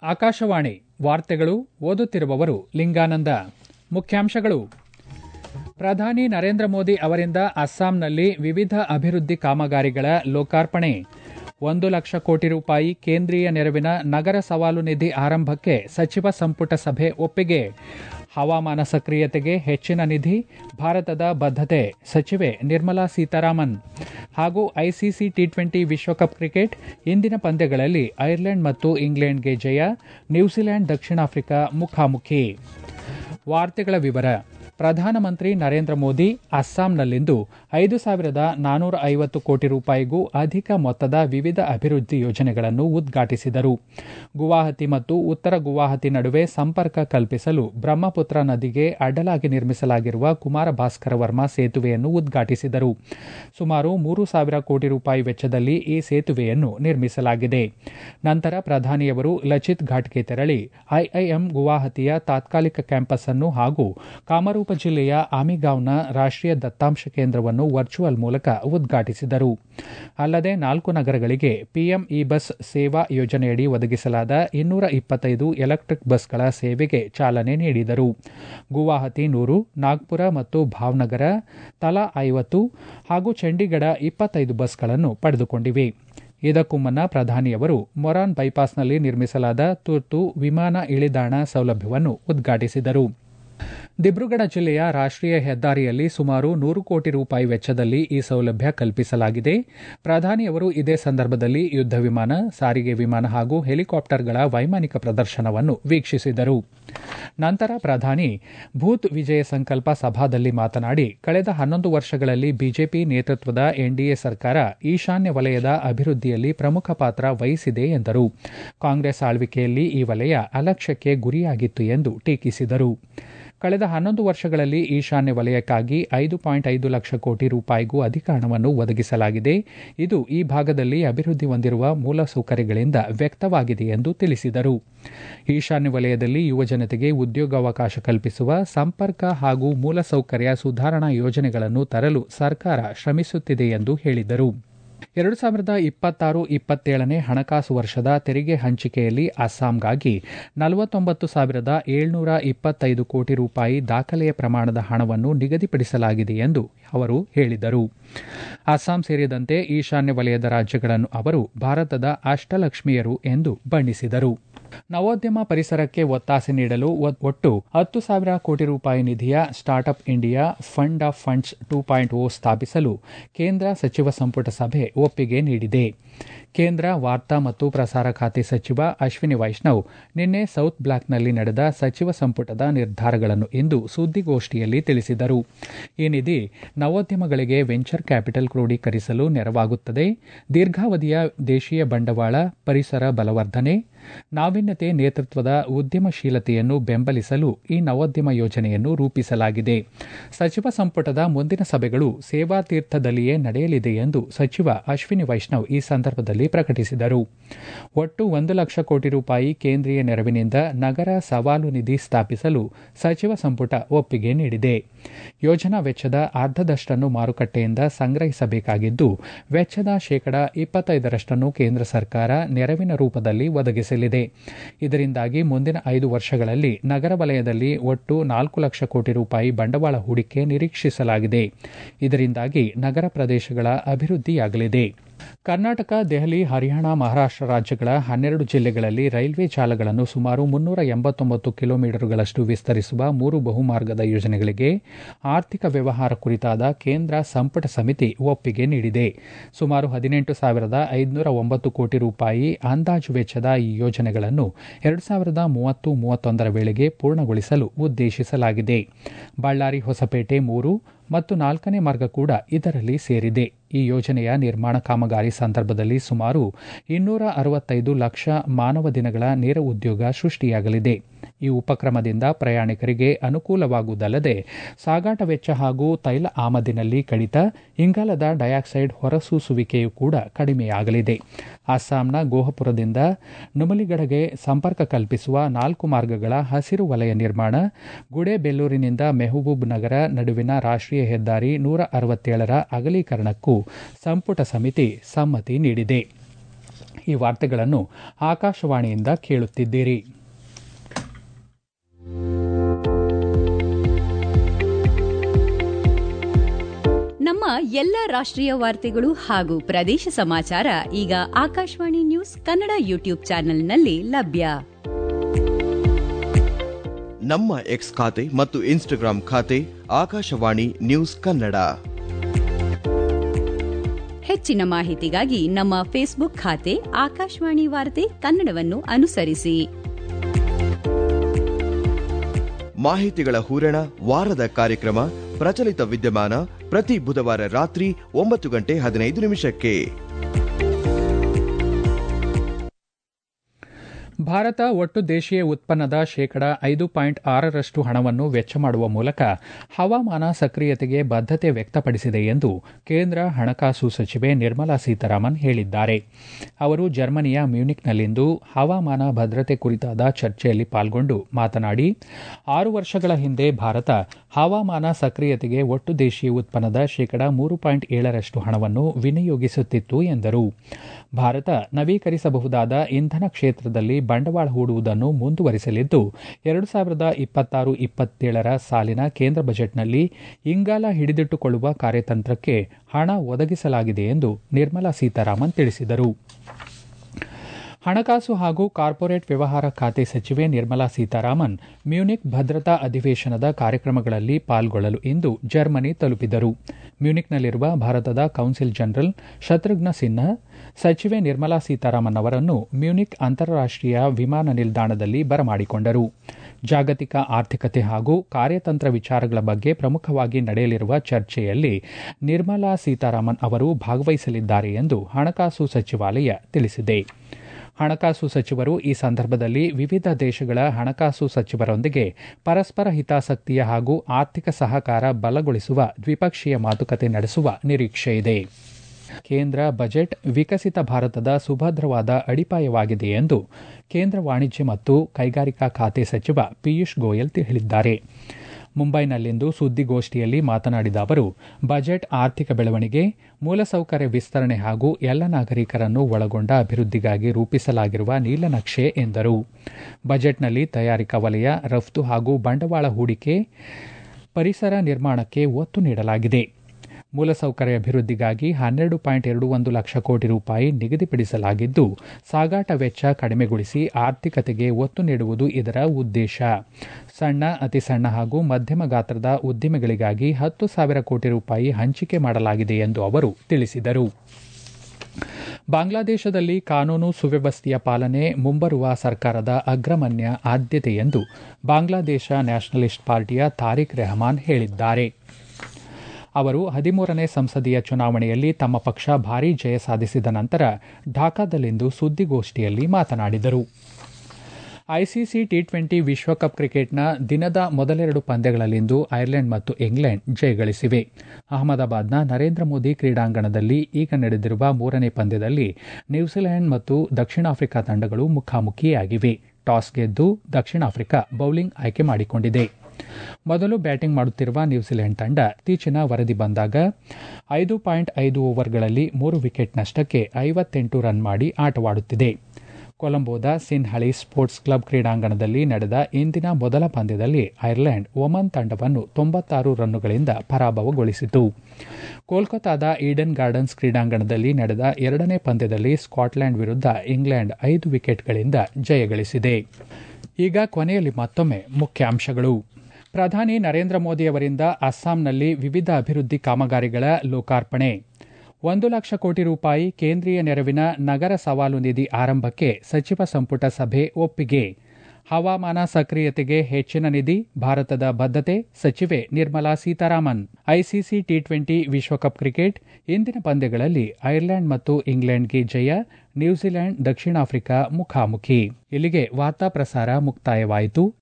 ಆಕಾಶವಾಣಿ ವಾರ್ತೆಗಳು ಓದುತ್ತಿರುವವರು ಲಿಂಗಾನಂದ ಮುಖ್ಯಾಂಶಗಳು ಪ್ರಧಾನಿ ನರೇಂದ್ರ ಮೋದಿ ಅವರಿಂದ ಅಸ್ಸಾಂನಲ್ಲಿ ವಿವಿಧ ಅಭಿವೃದ್ಧಿ ಕಾಮಗಾರಿಗಳ ಲೋಕಾರ್ಪಣೆ ಒಂದು ಲಕ್ಷ ಕೋಟಿ ರೂಪಾಯಿ ಕೇಂದ್ರೀಯ ನೆರವಿನ ನಗರ ಸವಾಲು ನಿಧಿ ಆರಂಭಕ್ಕೆ ಸಚಿವ ಸಂಪುಟ ಸಭೆ ಒಪ್ಪಿಗೆ ಹವಾಮಾನ ಸಕ್ರಿಯತೆಗೆ ಹೆಚ್ಚಿನ ನಿಧಿ ಭಾರತದ ಬದ್ಧತೆ ಸಚಿವೆ ನಿರ್ಮಲಾ ಸೀತಾರಾಮನ್ ಹಾಗೂ ಐಸಿಸಿ ಟಿ ಟ್ವೆಂಟಿ ವಿಶ್ವಕಪ್ ಕ್ರಿಕೆಟ್ ಇಂದಿನ ಪಂದ್ಯಗಳಲ್ಲಿ ಐರ್ಲೆಂಡ್ ಮತ್ತು ಇಂಗ್ಲೆಂಡ್ಗೆ ಜಯ ನ್ಯೂಜಿಲೆಂಡ್ ದಕ್ಷಿಣ ಆಫ್ರಿಕಾ ಮುಖಾಮುಖಿ ವಾರ್ತೆಗಳ ವಿವರ ಪ್ರಧಾನಮಂತ್ರಿ ನರೇಂದ್ರ ಮೋದಿ ಅಸ್ಸಾಂನಲ್ಲಿಂದು ಐದು ಸಾವಿರದ ನಾನೂರ ಐವತ್ತು ಕೋಟಿ ರೂಪಾಯಿಗೂ ಅಧಿಕ ಮೊತ್ತದ ವಿವಿಧ ಅಭಿವೃದ್ಧಿ ಯೋಜನೆಗಳನ್ನು ಉದ್ಘಾಟಿಸಿದರು ಗುವಾಹತಿ ಮತ್ತು ಉತ್ತರ ಗುವಾಹತಿ ನಡುವೆ ಸಂಪರ್ಕ ಕಲ್ಪಿಸಲು ಬ್ರಹ್ಮಪುತ್ರ ನದಿಗೆ ಅಡ್ಡಲಾಗಿ ನಿರ್ಮಿಸಲಾಗಿರುವ ಕುಮಾರ ಭಾಸ್ಕರ ವರ್ಮಾ ಸೇತುವೆಯನ್ನು ಉದ್ಘಾಟಿಸಿದರು ಸುಮಾರು ಮೂರು ಸಾವಿರ ಕೋಟಿ ರೂಪಾಯಿ ವೆಚ್ಚದಲ್ಲಿ ಈ ಸೇತುವೆಯನ್ನು ನಿರ್ಮಿಸಲಾಗಿದೆ ನಂತರ ಪ್ರಧಾನಿಯವರು ಲಚಿತ್ ಘಾಟ್ಗೆ ತೆರಳಿ ಐಐಎಂ ಗುವಾಹತಿಯ ತಾತ್ಕಾಲಿಕ ಕ್ಯಾಂಪಸ್ ಅನ್ನು ಹಾಗೂ ಕಾಮರೂಪ ಜಿಲ್ಲೆಯ ಆಮಿಗಾಂವ್ನ ರಾಷ್ಟೀಯ ದತ್ತಾಂಶ ಕೇಂದ್ರವನ್ನು ವರ್ಚುವಲ್ ಮೂಲಕ ಉದ್ಘಾಟಿಸಿದರು ಅಲ್ಲದೆ ನಾಲ್ಕು ನಗರಗಳಿಗೆ ಪಿಎಂ ಇ ಬಸ್ ಸೇವಾ ಯೋಜನೆಯಡಿ ಒದಗಿಸಲಾದ ಇನ್ನೂರ ಇಪ್ಪತ್ತೈದು ಎಲೆಕ್ಟ್ರಿಕ್ ಬಸ್ಗಳ ಸೇವೆಗೆ ಚಾಲನೆ ನೀಡಿದರು ಗುವಾಹತಿ ನೂರು ನಾಗ್ಪುರ ಮತ್ತು ಭಾವ್ನಗರ ತಲಾ ಐವತ್ತು ಹಾಗೂ ಚಂಡೀಗಢ ಇಪ್ಪತ್ತೈದು ಬಸ್ಗಳನ್ನು ಪಡೆದುಕೊಂಡಿವೆ ಇದಕ್ಕೂ ಮುನ್ನ ಪ್ರಧಾನಿಯವರು ಮೊರಾನ್ ಬೈಪಾಸ್ನಲ್ಲಿ ನಿರ್ಮಿಸಲಾದ ತುರ್ತು ವಿಮಾನ ಇಳಿದಾಣ ಸೌಲಭ್ಯವನ್ನು ಉದ್ಘಾಟಿಸಿದರು ದಿಬ್ರುಗಢ ಜಿಲ್ಲೆಯ ರಾಷ್ಟೀಯ ಹೆದ್ದಾರಿಯಲ್ಲಿ ಸುಮಾರು ನೂರು ಕೋಟಿ ರೂಪಾಯಿ ವೆಚ್ಚದಲ್ಲಿ ಈ ಸೌಲಭ್ಯ ಕಲ್ಪಿಸಲಾಗಿದೆ ಪ್ರಧಾನಿಯವರು ಇದೇ ಸಂದರ್ಭದಲ್ಲಿ ಯುದ್ದ ವಿಮಾನ ಸಾರಿಗೆ ವಿಮಾನ ಹಾಗೂ ಹೆಲಿಕಾಪ್ಟರ್ಗಳ ವೈಮಾನಿಕ ಪ್ರದರ್ಶನವನ್ನು ವೀಕ್ಷಿಸಿದರು ನಂತರ ಪ್ರಧಾನಿ ಭೂತ್ ವಿಜಯ ಸಂಕಲ್ಪ ಸಭಾದಲ್ಲಿ ಮಾತನಾಡಿ ಕಳೆದ ಹನ್ನೊಂದು ವರ್ಷಗಳಲ್ಲಿ ಬಿಜೆಪಿ ನೇತೃತ್ವದ ಎನ್ಡಿಎ ಸರ್ಕಾರ ಈಶಾನ್ಯ ವಲಯದ ಅಭಿವೃದ್ಧಿಯಲ್ಲಿ ಪ್ರಮುಖ ಪಾತ್ರ ವಹಿಸಿದೆ ಎಂದರು ಕಾಂಗ್ರೆಸ್ ಆಳ್ವಿಕೆಯಲ್ಲಿ ಈ ವಲಯ ಅಲಕ್ಷ್ಯಕ್ಕೆ ಗುರಿಯಾಗಿತ್ತು ಎಂದು ಟೀಕಿಸಿದರು ಕಳೆದ ಹನ್ನೊಂದು ವರ್ಷಗಳಲ್ಲಿ ಈಶಾನ್ಯ ವಲಯಕ್ಕಾಗಿ ಐದು ಪಾಯಿಂಟ್ ಐದು ಲಕ್ಷ ಕೋಟಿ ರೂಪಾಯಿಗೂ ಅಧಿಕ ಹಣವನ್ನು ಒದಗಿಸಲಾಗಿದೆ ಇದು ಈ ಭಾಗದಲ್ಲಿ ಅಭಿವೃದ್ಧಿ ಹೊಂದಿರುವ ಮೂಲಸೌಕರ್ಯಗಳಿಂದ ವ್ಯಕ್ತವಾಗಿದೆ ಎಂದು ತಿಳಿಸಿದರು ಈಶಾನ್ಯ ವಲಯದಲ್ಲಿ ಯುವಜನತೆಗೆ ಉದ್ಯೋಗಾವಕಾಶ ಕಲ್ಪಿಸುವ ಸಂಪರ್ಕ ಹಾಗೂ ಮೂಲಸೌಕರ್ಯ ಸುಧಾರಣಾ ಯೋಜನೆಗಳನ್ನು ತರಲು ಸರ್ಕಾರ ಶ್ರಮಿಸುತ್ತಿದೆ ಎಂದು ಹೇಳಿದರು ಎರಡು ಸಾವಿರದ ಇಪ್ಪತ್ತಾರು ಇಪ್ಪತ್ತೇಳನೇ ಹಣಕಾಸು ವರ್ಷದ ತೆರಿಗೆ ಹಂಚಿಕೆಯಲ್ಲಿ ಅಸ್ಸಾಂಗಾಗಿ ನಲವತ್ತೊಂಬತ್ತು ಸಾವಿರದ ಏಳ್ನೂರ ಇಪ್ಪತ್ತೈದು ಕೋಟಿ ರೂಪಾಯಿ ದಾಖಲೆಯ ಪ್ರಮಾಣದ ಹಣವನ್ನು ನಿಗದಿಪಡಿಸಲಾಗಿದೆ ಎಂದು ಅವರು ಹೇಳಿದರು ಅಸ್ಸಾಂ ಸೇರಿದಂತೆ ಈಶಾನ್ಯ ವಲಯದ ರಾಜ್ಯಗಳನ್ನು ಅವರು ಭಾರತದ ಅಷ್ಟಲಕ್ಷ್ಮಿಯರು ಎಂದು ಬಣ್ಣಿಸಿದರು ನವೋದ್ಯಮ ಪರಿಸರಕ್ಕೆ ಒತ್ತಾಸೆ ನೀಡಲು ಒಟ್ಟು ಹತ್ತು ಸಾವಿರ ಕೋಟಿ ರೂಪಾಯಿ ನಿಧಿಯ startup India fund of funds two point O ಸ್ಥಾಪಿಸಲು ಕೇಂದ್ರ ಸಚಿವ ಸಂಪುಟ ಸಭೆ ಒಪ್ಪಿಗೆ ನೀಡಿದೆ ಕೇಂದ್ರ ವಾರ್ತಾ ಮತ್ತು ಪ್ರಸಾರ ಖಾತೆ ಸಚಿವ ಅಶ್ವಿನಿ ವೈಷ್ಣವ್ ನಿನ್ನೆ ಸೌತ್ ಬ್ಲಾಕ್ನಲ್ಲಿ ನಡೆದ ಸಚಿವ ಸಂಪುಟದ ನಿರ್ಧಾರಗಳನ್ನು ಇಂದು ಸುದ್ದಿಗೋಷ್ಠಿಯಲ್ಲಿ ತಿಳಿಸಿದರು ಈ ನಿಧಿ ನವೋದ್ಯಮಗಳಿಗೆ ವೆಂಚರ್ ಕ್ಯಾಪಿಟಲ್ ಕ್ರೋಢೀಕರಿಸಲು ನೆರವಾಗುತ್ತದೆ ದೀರ್ಘಾವಧಿಯ ದೇಶೀಯ ಬಂಡವಾಳ ಪರಿಸರ ಬಲವರ್ಧನೆ ನಾವೀನ್ಯತೆ ನೇತೃತ್ವದ ಉದ್ಯಮಶೀಲತೆಯನ್ನು ಬೆಂಬಲಿಸಲು ಈ ನವೋದ್ಯಮ ಯೋಜನೆಯನ್ನು ರೂಪಿಸಲಾಗಿದೆ ಸಚಿವ ಸಂಪುಟದ ಮುಂದಿನ ಸಭೆಗಳು ಸೇವಾ ತೀರ್ಥದಲ್ಲಿಯೇ ನಡೆಯಲಿದೆ ಎಂದು ಸಚಿವ ಅಶ್ವಿನಿ ವೈಷ್ಣವ್ ಈ ಸಂದರ್ಭದಲ್ಲಿ ಪ್ರಕಟಿಸಿದರು ಒಟ್ಟು ಒಂದು ಲಕ್ಷ ಕೋಟಿ ರೂಪಾಯಿ ಕೇಂದ್ರೀಯ ನೆರವಿನಿಂದ ನಗರ ಸವಾಲು ನಿಧಿ ಸ್ಥಾಪಿಸಲು ಸಚಿವ ಸಂಪುಟ ಒಪ್ಪಿಗೆ ನೀಡಿದೆ ಯೋಜನಾ ವೆಚ್ಚದ ಅರ್ಧದಷ್ಟನ್ನು ಮಾರುಕಟ್ಟೆಯಿಂದ ಸಂಗ್ರಹಿಸಬೇಕಾಗಿದ್ದು ವೆಚ್ಚದ ಶೇಕಡಾ ಇಪ್ಪತ್ತೈದರಷ್ಟನ್ನು ಕೇಂದ್ರ ಸರ್ಕಾರ ನೆರವಿನ ರೂಪದಲ್ಲಿ ಒದಗಿಸಲಿದೆ ಇದರಿಂದಾಗಿ ಮುಂದಿನ ಐದು ವರ್ಷಗಳಲ್ಲಿ ನಗರ ವಲಯದಲ್ಲಿ ಒಟ್ಟು ನಾಲ್ಕು ಲಕ್ಷ ಕೋಟಿ ರೂಪಾಯಿ ಬಂಡವಾಳ ಹೂಡಿಕೆ ನಿರೀಕ್ಷಿಸಲಾಗಿದೆ ಇದರಿಂದಾಗಿ ನಗರ ಪ್ರದೇಶಗಳ ಅಭಿವೃದ್ಧಿಯಾಗಲಿದೆ ಕರ್ನಾಟಕ ದೆಹಲಿ ಹರಿಯಾಣ ಮಹಾರಾಷ್ಟ್ರ ರಾಜ್ಯಗಳ ಹನ್ನೆರಡು ಜಿಲ್ಲೆಗಳಲ್ಲಿ ರೈಲ್ವೆ ಜಾಲಗಳನ್ನು ಸುಮಾರು ಮುನ್ನೂರ ಎಂಬತ್ತೊಂಬತ್ತು ಕಿಲೋಮೀಟರ್ಗಳಷ್ಟು ವಿಸ್ತರಿಸುವ ಮೂರು ಬಹುಮಾರ್ಗದ ಯೋಜನೆಗಳಿಗೆ ಆರ್ಥಿಕ ವ್ಯವಹಾರ ಕುರಿತಾದ ಕೇಂದ್ರ ಸಂಪುಟ ಸಮಿತಿ ಒಪ್ಪಿಗೆ ನೀಡಿದೆ ಸುಮಾರು ಹದಿನೆಂಟು ಸಾವಿರದ ಐದುನೂರ ಒಂಬತ್ತು ಕೋಟಿ ರೂಪಾಯಿ ಅಂದಾಜು ವೆಚ್ಚದ ಈ ಯೋಜನೆಗಳನ್ನು ಎರಡು ಸಾವಿರದ ಮೂವತ್ತು ಮೂವತ್ತೊಂದರ ವೇಳೆಗೆ ಪೂರ್ಣಗೊಳಿಸಲು ಉದ್ದೇಶಿಸಲಾಗಿದೆ ಬಳ್ಳಾರಿ ಹೊಸಪೇಟೆ ಮೂರು ಮತ್ತು ನಾಲ್ಕನೇ ಮಾರ್ಗ ಕೂಡ ಇದರಲ್ಲಿ ಸೇರಿದೆ ಈ ಯೋಜನೆಯ ನಿರ್ಮಾಣ ಕಾಮಗಾರಿ ಸಂದರ್ಭದಲ್ಲಿ ಸುಮಾರು ಇನ್ನೂರ ಅರವತ್ತೈದು ಲಕ್ಷ ಮಾನವ ದಿನಗಳ ನೇರ ಉದ್ಯೋಗ ಸೃಷ್ಟಿಯಾಗಲಿದೆ ಈ ಉಪಕ್ರಮದಿಂದ ಪ್ರಯಾಣಿಕರಿಗೆ ಅನುಕೂಲವಾಗುವುದಲ್ಲದೆ ಸಾಗಾಟ ವೆಚ್ಚ ಹಾಗೂ ತೈಲ ಆಮದಿನಲ್ಲಿ ಕಡಿತ ಇಂಗಾಲದ ಡೈಆಕ್ಸೈಡ್ ಹೊರಸೂಸುವಿಕೆಯೂ ಕೂಡ ಕಡಿಮೆಯಾಗಲಿದೆ ಅಸ್ಸಾಂನ ಗೋಹಪುರದಿಂದ ನುಮಲಿಗಢಗೆ ಸಂಪರ್ಕ ಕಲ್ಪಿಸುವ ನಾಲ್ಕು ಮಾರ್ಗಗಳ ಹಸಿರು ವಲಯ ನಿರ್ಮಾಣ ಗುಡೇಬೆಲ್ಲೂರಿನಿಂದ ಮೆಹಬೂಬ್ ನಗರ ನಡುವಿನ ರಾಷ್ಟೀಯ ಹೆದ್ದಾರಿ ನೂರ ಅರವತ್ತೇಳರ ಅಗಲೀಕರಣಕ್ಕೂ ಸಂಪುಟ ಸಮಿತಿ ಸಮ್ಮತಿ ನೀಡಿದೆ ಈ ವಾರ್ತೆಗಳನ್ನು ಆಕಾಶವಾಣಿಯಿಂದ ಕೇಳುತ್ತಿದ್ದೀರಿ ನಮ್ಮ ಎಲ್ಲ ರಾಷ್ಟ್ರೀಯ ವಾರ್ತೆಗಳು ಹಾಗೂ ಪ್ರದೇಶ ಸಮಾಚಾರ ಈಗ ಆಕಾಶವಾಣಿ ನ್ಯೂಸ್ ಕನ್ನಡ ಯೂಟ್ಯೂಬ್ ಚಾನೆಲ್ನಲ್ಲಿ ಲಭ್ಯ ನಮ್ಮ ಎಕ್ಸ್ ಖಾತೆ ಮತ್ತು ಇನ್ಸ್ಟಾಗ್ರಾಂ ಖಾತೆ ಆಕಾಶವಾಣಿ ನ್ಯೂಸ್ ಕನ್ನಡ ಹೆಚ್ಚಿನ ಮಾಹಿತಿಗಾಗಿ ನಮ್ಮ ಫೇಸ್ಬುಕ್ ಖಾತೆ ಆಕಾಶವಾಣಿ ವಾರ್ತೆ ಕನ್ನಡವನ್ನು ಅನುಸರಿಸಿ ಮಾಹಿತಿಗಳ ಹೂರಣ ವಾರದ ಕಾರ್ಯಕ್ರಮ ಪ್ರಚಲಿತ ವಿದ್ಯಮಾನ ಪ್ರತಿ ಬುಧವಾರ ರಾತ್ರಿ ಒಂಬತ್ತು ಗಂಟೆ ಹದಿನೈದು ನಿಮಿಷಕ್ಕೆ ಭಾರತ ಒಟ್ಟು ದೇಶೀಯ ಉತ್ಪನ್ನದ ಶೇಕಡ ಐದು ಪಾಯಿಂಟ್ ಆರರಷ್ಟು ಹಣವನ್ನು ವೆಚ್ಚ ಮಾಡುವ ಮೂಲಕ ಹವಾಮಾನ ಸಕ್ರಿಯತೆಗೆ ಬದ್ಧತೆ ವ್ಯಕ್ತಪಡಿಸಿದೆ ಎಂದು ಕೇಂದ್ರ ಹಣಕಾಸು ಸಚಿವೆ ನಿರ್ಮಲಾ ಸೀತಾರಾಮನ್ ಹೇಳಿದ್ದಾರೆ ಅವರು ಜರ್ಮನಿಯ ಮ್ಯೂನಿಕ್ನಲ್ಲಿಂದು ಹವಾಮಾನ ಭದ್ರತೆ ಕುರಿತಾದ ಚರ್ಚೆಯಲ್ಲಿ ಪಾಲ್ಗೊಂಡು ಮಾತನಾಡಿ ಆರು ವರ್ಷಗಳ ಹಿಂದೆ ಭಾರತ ಹವಾಮಾನ ಸಕ್ರಿಯತೆಗೆ ಒಟ್ಟು ದೇಶೀಯ ಉತ್ಪನ್ನದ ಶೇಕಡ ಮೂರು ಪಾಯಿಂಟ್ ಏಳರಷ್ಟು ಹಣವನ್ನು ವಿನಿಯೋಗಿಸುತ್ತಿತ್ತು ಎಂದರು ಭಾರತ ನವೀಕರಿಸಬಹುದಾದ ಇಂಧನ ಕ್ಷೇತ್ರದಲ್ಲಿ ಬಂಡವಾಳ ಹೂಡುವುದನ್ನು ಮುಂದುವರಿಸಲಿದ್ದು ಎರಡು ಸಾವಿರದ ಇಪ್ಪತ್ತಾರು ಇಪ್ಪತ್ತೇಳರ ಸಾಲಿನ ಕೇಂದ್ರ ಬಜೆಟ್ನಲ್ಲಿ ಇಂಗಾಲ ಹಿಡಿದಿಟ್ಟುಕೊಳ್ಳುವ ಕಾರ್ಯತಂತ್ರಕ್ಕೆ ಹಣ ಒದಗಿಸಲಾಗಿದೆ ಎಂದು ನಿರ್ಮಲಾ ಸೀತಾರಾಮನ್ ತಿಳಿಸಿದರು ಹಣಕಾಸು ಹಾಗೂ ಕಾರ್ಪೊರೇಟ್ ವ್ಯವಹಾರ ಖಾತೆ ಸಚಿವೆ ನಿರ್ಮಲಾ ಸೀತಾರಾಮನ್ ಮ್ಯೂನಿಕ್ ಭದ್ರತಾ ಅಧಿವೇಶನದ ಕಾರ್ಯಕ್ರಮಗಳಲ್ಲಿ ಪಾಲ್ಗೊಳ್ಳಲು ಇಂದು ಜರ್ಮನಿ ತಲುಪಿದರು ಮ್ಯೂನಿಕ್ನಲ್ಲಿರುವ ಭಾರತದ ಕೌನ್ಸಿಲ್ ಜನರಲ್ ಶತ್ರುಘ್ನ ಸಿನ್ಹಾ ಸಚಿವೆ ನಿರ್ಮಲಾ ಸೀತಾರಾಮನ್ ಅವರನ್ನು ಮ್ಯೂನಿಕ್ ಅಂತಾರಾಷ್ಟೀಯ ವಿಮಾನ ನಿಲ್ದಾಣದಲ್ಲಿ ಬರಮಾಡಿಕೊಂಡರು ಜಾಗತಿಕ ಆರ್ಥಿಕತೆ ಹಾಗೂ ಕಾರ್ಯತಂತ್ರ ವಿಚಾರಗಳ ಬಗ್ಗೆ ಪ್ರಮುಖವಾಗಿ ನಡೆಯಲಿರುವ ಚರ್ಚೆಯಲ್ಲಿ ನಿರ್ಮಲಾ ಸೀತಾರಾಮನ್ ಅವರು ಭಾಗವಹಿಸಲಿದ್ದಾರೆ ಎಂದು ಹಣಕಾಸು ಸಚಿವಾಲಯ ತಿಳಿಸಿದೆ ಹಣಕಾಸು ಸಚಿವರು ಈ ಸಂದರ್ಭದಲ್ಲಿ ವಿವಿಧ ದೇಶಗಳ ಹಣಕಾಸು ಸಚಿವರೊಂದಿಗೆ ಪರಸ್ಪರ ಹಿತಾಸಕ್ತಿಯ ಹಾಗೂ ಆರ್ಥಿಕ ಸಹಕಾರ ಬಲಗೊಳಿಸುವ ದ್ವಿಪಕ್ಷೀಯ ಮಾತುಕತೆ ನಡೆಸುವ ನಿರೀಕ್ಷೆಯಿದೆ ಕೇಂದ್ರ ಬಜೆಟ್ ವಿಕಸಿತ ಭಾರತದ ಸುಭದ್ರವಾದ ಅಡಿಪಾಯವಾಗಿದೆ ಎಂದು ಕೇಂದ್ರ ವಾಣಿಜ್ಯ ಮತ್ತು ಕೈಗಾರಿಕಾ ಖಾತೆ ಸಚಿವ ಪಿಯೂಷ್ ಗೋಯಲ್ ಹೇಳಿದ್ದಾರೆ ಮುಂಬೈನಲ್ಲಿಂದು ಸುದ್ದಿಗೋಷ್ಠಿಯಲ್ಲಿ ಮಾತನಾಡಿದ ಅವರು ಬಜೆಟ್ ಆರ್ಥಿಕ ಬೆಳವಣಿಗೆ ಮೂಲಸೌಕರ್ಯ ವಿಸ್ತರಣೆ ಹಾಗೂ ಎಲ್ಲ ನಾಗರಿಕರನ್ನು ಒಳಗೊಂಡ ಅಭಿವೃದ್ಧಿಗಾಗಿ ರೂಪಿಸಲಾಗಿರುವ ನೀಲನಕ್ಷೆ ಎಂದರು ಬಜೆಟ್ನಲ್ಲಿ ತಯಾರಿಕಾ ವಲಯ ರಫ್ತು ಹಾಗೂ ಬಂಡವಾಳ ಹೂಡಿಕೆ ಪರಿಸರ ನಿರ್ಮಾಣಕ್ಕೆ ಒತ್ತು ನೀಡಲಾಗಿದೆ ಮೂಲಸೌಕರ್ಯ ಅಭಿವೃದ್ಧಿಗಾಗಿ ಹನ್ನೆರಡು ಪಾಯಿಂಟ್ ಎರಡು ಒಂದು ಲಕ್ಷ ಕೋಟಿ ರೂಪಾಯಿ ನಿಗದಿಪಡಿಸಲಾಗಿದ್ದು ಸಾಗಾಟ ವೆಚ್ಚ ಕಡಿಮೆಗೊಳಿಸಿ ಆರ್ಥಿಕತೆಗೆ ಒತ್ತು ನೀಡುವುದು ಇದರ ಉದ್ದೇಶ ಸಣ್ಣ ಅತಿ ಸಣ್ಣ ಹಾಗೂ ಮಧ್ಯಮ ಗಾತ್ರದ ಉದ್ದಿಮೆಗಳಿಗಾಗಿ ಹತ್ತು ಸಾವಿರ ಕೋಟಿ ರೂಪಾಯಿ ಹಂಚಿಕೆ ಮಾಡಲಾಗಿದೆ ಎಂದು ಅವರು ತಿಳಿಸಿದರು ಬಾಂಗ್ಲಾದೇಶದಲ್ಲಿ ಕಾನೂನು ಸುವ್ಯವಸ್ಥೆಯ ಪಾಲನೆ ಮುಂಬರುವ ಸರ್ಕಾರದ ಅಗ್ರಮನ್ಯ ಆದ್ಯತೆ ಎಂದು ಬಾಂಗ್ಲಾದೇಶ ನ್ಯಾಷನಲಿಸ್ಟ್ ಪಾರ್ಟಿಯ ತಾರಿಕ್ ರೆಹಮಾನ್ ಹೇಳಿದ್ದಾರೆ ಅವರು ಹದಿಮೂರನೇ ಸಂಸದೀಯ ಚುನಾವಣೆಯಲ್ಲಿ ತಮ್ಮ ಪಕ್ಷ ಭಾರೀ ಜಯ ಸಾಧಿಸಿದ ನಂತರ ಢಾಕಾದಲ್ಲಿಂದು ಸುದ್ದಿಗೋಷ್ಠಿಯಲ್ಲಿ ಮಾತನಾಡಿದರು ಐಸಿಸಿ ಟಿ ಟ್ವೆಂಟಿ ವಿಶ್ವಕಪ್ ಕ್ರಿಕೆಟ್ನ ದಿನದ ಮೊದಲೆರಡು ಪಂದ್ಯಗಳಲ್ಲಿಂದು ಐರ್ಲೆಂಡ್ ಮತ್ತು ಇಂಗ್ಲೆಂಡ್ ಜಯಗಳಿಸಿವೆ ಅಹಮದಾಬಾದ್ನ ನರೇಂದ್ರ ಮೋದಿ ಕ್ರೀಡಾಂಗಣದಲ್ಲಿ ಈಗ ನಡೆದಿರುವ ಮೂರನೇ ಪಂದ್ಯದಲ್ಲಿ ನ್ಯೂಜಿಲೆಂಡ್ ಮತ್ತು ದಕ್ಷಿಣ ಆಫ್ರಿಕಾ ತಂಡಗಳು ಮುಖಾಮುಖಿಯಾಗಿವೆ ಟಾಸ್ ಗೆದ್ದು ದಕ್ಷಿಣ ಆಫ್ರಿಕಾ ಬೌಲಿಂಗ್ ಆಯ್ಕೆ ಮಾಡಿಕೊಂಡಿದೆ ಮೊದಲು ಬ್ಯಾಟಿಂಗ್ ಮಾಡುತ್ತಿರುವ ನ್ಯೂಜಿಲೆಂಡ್ ತಂಡ ಇತ್ತೀಚಿನ ವರದಿ ಬಂದಾಗ ಐದು ಪಾಯಿಂಟ್ ಐದು ಓವರ್ಗಳಲ್ಲಿ ಮೂರು ವಿಕೆಟ್ ನಷ್ಟಕ್ಕೆ ಐವತ್ತೆಂಟು ರನ್ ಮಾಡಿ ಆಟವಾಡುತ್ತಿದೆ ಕೊಲಂಬೋದ ಸಿನ್ಹಳಿ ಸ್ಪೋರ್ಟ್ಸ್ ಕ್ಲಬ್ ಕ್ರೀಡಾಂಗಣದಲ್ಲಿ ನಡೆದ ಇಂದಿನ ಮೊದಲ ಪಂದ್ಯದಲ್ಲಿ ಐರ್ಲೆಂಡ್ ಒಮನ್ ತಂಡವನ್ನು ತೊಂಬತ್ತಾರು ರನ್ನುಗಳಿಂದ ಪರಾಭವಗೊಳಿಸಿತು ಕೋಲ್ಕತಾದ ಈಡನ್ ಗಾರ್ಡನ್ಸ್ ಕ್ರೀಡಾಂಗಣದಲ್ಲಿ ನಡೆದ ಎರಡನೇ ಪಂದ್ಯದಲ್ಲಿ ಸ್ಕಾಟ್ಲೆಂಡ್ ವಿರುದ್ಧ ಇಂಗ್ಲೆಂಡ್ ಐದು ವಿಕೆಟ್ಗಳಿಂದ ಜಯಗಳಿಸಿದೆ ಈಗ ಕೊನೆಯಲ್ಲಿ ಮತ್ತೊಮ್ಮೆ ಮುಖ್ಯಾಂಶಗಳು ಪ್ರಧಾನಿ ನರೇಂದ್ರ ಮೋದಿ ಅವರಿಂದ ಅಸ್ಸಾಂನಲ್ಲಿ ವಿವಿಧ ಅಭಿವೃದ್ಧಿ ಕಾಮಗಾರಿಗಳ ಲೋಕಾರ್ಪಣೆ ಒಂದು ಲಕ್ಷ ಕೋಟಿ ರೂಪಾಯಿ ಕೇಂದ್ರೀಯ ನೆರವಿನ ನಗರ ಸವಾಲು ನಿಧಿ ಆರಂಭಕ್ಕೆ ಸಚಿವ ಸಂಪುಟ ಸಭೆ ಒಪ್ಪಿಗೆ ಹವಾಮಾನ ಸಕ್ರಿಯತೆಗೆ ಹೆಚ್ಚಿನ ನಿಧಿ ಭಾರತದ ಬದ್ಧತೆ ಸಚಿವೆ Nirmala Sitharaman ICC T twenty ವಿಶ್ವಕಪ್ ಕ್ರಿಕೆಟ್ ಇಂದಿನ ಪಂದ್ಯಗಳಲ್ಲಿ ಐರ್ಲೆಂಡ್ ಮತ್ತು ಇಂಗ್ಲೆಂಡ್ಗೆ ಜಯ ನ್ಯೂಜಿಲೆಂಡ್ ದಕ್ಷಿಣ ಆಫ್ರಿಕಾ ಮುಖಾಮುಖಿ ಇಲ್ಲಿಗೆ ವಾರ್ತಾ ಪ್ರಸಾರ ಮುಕ್ತಾಯವಾಯಿತು